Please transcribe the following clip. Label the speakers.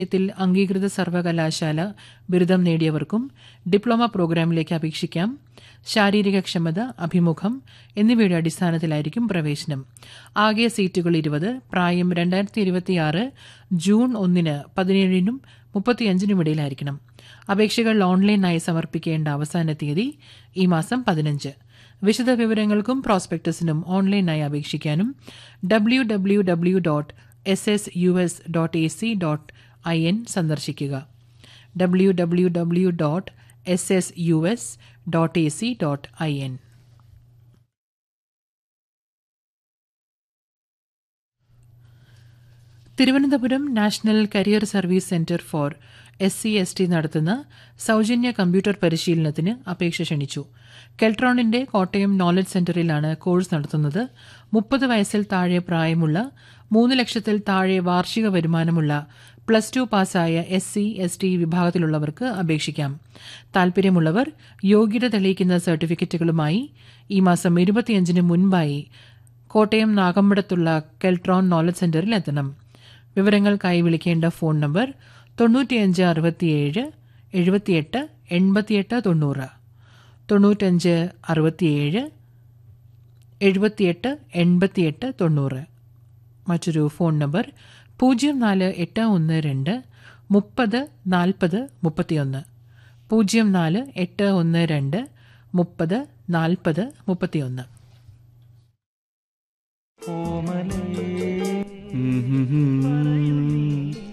Speaker 1: ത്തിൽ അംഗീകൃത സർവകലാശാല ബിരുദം നേടിയവർക്കും ഡിപ്ലോമ പ്രോഗ്രാമിലേക്ക് അപേക്ഷിക്കാം ശാരീരിക ക്ഷമത അഭിമുഖം എന്നിവയുടെ അടിസ്ഥാനത്തിലായിരിക്കും പ്രവേശനം ആകെ സീറ്റുകൾ ഇരുപത് പ്രായം രണ്ടായിരത്തി ഇരുപത്തിയാറ് ജൂൺ ഒന്നിന് പതിനേഴിനും മുപ്പത്തിയഞ്ചിനും ഇടയിലായിരിക്കണം അപേക്ഷകൾ ഓൺലൈനായി സമർപ്പിക്കേണ്ട അവസാന തീയതി ഈ മാസം പതിനഞ്ച് വിശദ വിവരങ്ങൾക്കും പ്രോസ്പെക്ടസിനും ഓൺലൈനായി അപേക്ഷിക്കാനും W W W dot S S U S dot A C dot I N സന്ദർശിക്കുക W W W dot S S U S dot A C dot I N Thiruvananthapuram national career service centre for S C S T നടത്തുന്ന സൗജന്യ computer പരിശീലനത്തിന് അപേക്ഷ ക്ഷണിച്ചു കെൽട്രോണിന്റെ Kottayam knowledge സെന്ററിലാണ് course നടത്തുന്നത് മുപ്പത് വയസ്സിൽ താഴെ പ്രായമുള്ള മൂന്ന് ലക്ഷത്തിൽ താഴെ വാർഷിക വരുമാനമുള്ള പ്ലസ് ടു പാസ്സായ എസ് സി എസ് ടി വിഭാഗത്തിലുള്ളവർക്ക് അപേക്ഷിക്കാം താൽപര്യമുള്ളവർ യോഗ്യത തെളിയിക്കുന്ന സർട്ടിഫിക്കറ്റുകളുമായി ഈ മാസം ഇരുപത്തിയഞ്ചിന് മുൻപായി കോട്ടയം നാഗമ്പടത്തുള്ള കെൽട്രോൺ നോളജ് സെന്ററിൽ എത്തണം വിവരങ്ങൾക്കായി വിളിക്കേണ്ട ഫോൺ നമ്പർ തൊണ്ണൂറ്റിയഞ്ച് അറുപത്തിയേഴ് എഴുപത്തിയെട്ട് എൺപത്തിയെട്ട് തൊണ്ണൂറ് തൊണ്ണൂറ്റഞ്ച് അറുപത്തിയേഴ് എഴുപത്തിയെട്ട് എൺപത്തിയെട്ട് തൊണ്ണൂറ് മറ്റൊരു ഫോൺ നമ്പർ പൂജ്യം നാല് എട്ട് ഒന്ന് രണ്ട് മുപ്പത് നാൽപ്പത് മുപ്പത്തിയൊന്ന് പൂജ്യം നാല് എട്ട് ഒന്ന് രണ്ട് മുപ്പത് നാൽപ്പത് മുപ്പത്തിയൊന്ന്
Speaker 2: ഉം ഹും ഹും.